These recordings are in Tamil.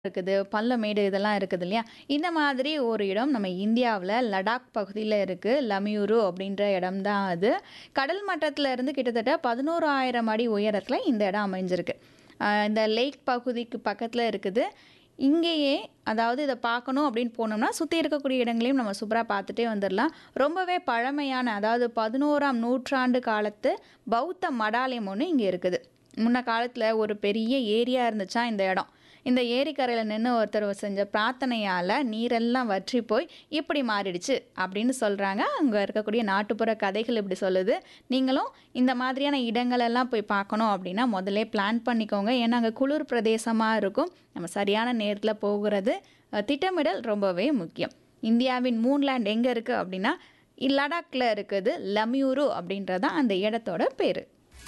இருக்குது, பள்ளமேடு இதெல்லாம் இருக்குது இல்லையா? இந்த மாதிரி ஒரு இடம் நம்ம இந்தியாவுல லடாக் பகுதியில இருக்கு. லமியுரு அப்படின்ற இடம் தான் அது. கடல் மட்டத்துல இருந்து கிட்டத்தட்ட 11,000 அடி உயரத்துல இந்த இடம் அமைஞ்சிருக்கு. அ இந்த லேக் பகுதிக்கு பக்கத்துல இருக்குது. இங்கேயே அதாவது இத பார்க்கணும் அப்படின்னு போனோம்னா, சுத்தி இருக்கக்கூடிய இடங்களையும் நம்ம சூப்பரா பார்த்துட்டே வந்துரலாம். ரொம்பவே பழமையான அதாவது 11ஆம் நூற்றாண்டு காலத்து பௌத்த மடாலயம் ஒண்ணு இங்க இருக்குது. முன்ன காலத்துல ஒரு பெரிய ஏரியா இருந்துச்சாம் இந்த இடம். இந்த ஏரிக்கரையில நின்னு ஒருத்தர் செஞ்ச பிரார்த்தனையால நீரெல்லாம் வற்றி போய் இப்படி மாறிடுச்சு அப்படின்னு சொல்றாங்க. அங்க இருக்கக்கூடிய நாட்டுப்புற கதைகள் இப்படி சொல்லுது. நீங்களும் இந்த மாதிரியான இடங்கள் எல்லாம் போய் பார்க்கணும் அப்படின்னா, முதல்லே பிளான் பண்ணிக்கோங்க. ஏன்னா அங்க குளிர் பிரதேசமா இருக்கும். நம்ம சரியான நேரத்துல போகுறது அ திட்டமிடல் ரொம்பவே முக்கியம். இந்தியாவின் மூன்லேண்ட் எங்க இருக்கு அப்படின்னா, லடாக்ல இருக்குது. லமியுரு அப்படின்றது தான் அந்த இடத்தோட பேரு.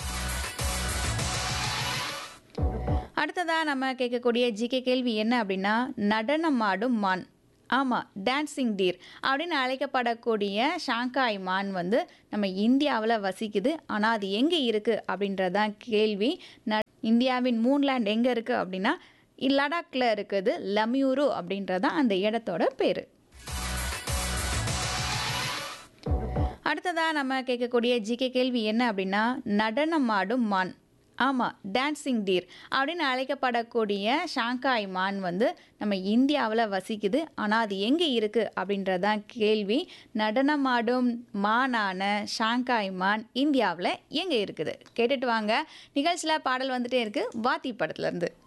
அடுத்ததா நம்ம கேட்கக்கூடிய ஜிகே கேள்வி என்ன அப்படின்னா, நடனமாடும் மான். ஆமா, டான்சிங் டீர் அப்படின்னு அழைக்கப்படக்கூடிய ஷாங்காய் மான் வந்து நம்ம இந்தியாவுல வசிக்குது. ஆனா அது எங்க இருக்கு அப்படின்றது தான் கேள்வி. ந இந்தியாவின் மூன்லேண்ட் எங்க இருக்கு அப்படின்னா, லடாக்ல இருக்குது. லமியுரு அப்படின்றது தான் அந்த இடத்தோட பேரு. அடுத்ததா நம்ம கேட்கக்கூடிய ஜிகே கேள்வி என்ன அப்படின்னா, நடனமாடும் மான். ஆமா, டான்சிங் டீர் அப்படின்னு அழைக்கப்படக்கூடிய ஷாங்காய் மான் வந்து நம்ம இந்தியாவுல வசிக்குது. ஆனா அது எங்க இருக்கு அப்படின்றது தான் கேள்வி. நடனமாடும் மானான ஷாங்காய் மான் இந்தியாவுல எங்க இருக்குது? கேட்டுட்டு வாங்க. நிகழ்ச்சியில பாடல் வந்துட்டே இருக்கு. வாத்தி படத்துல இருந்து.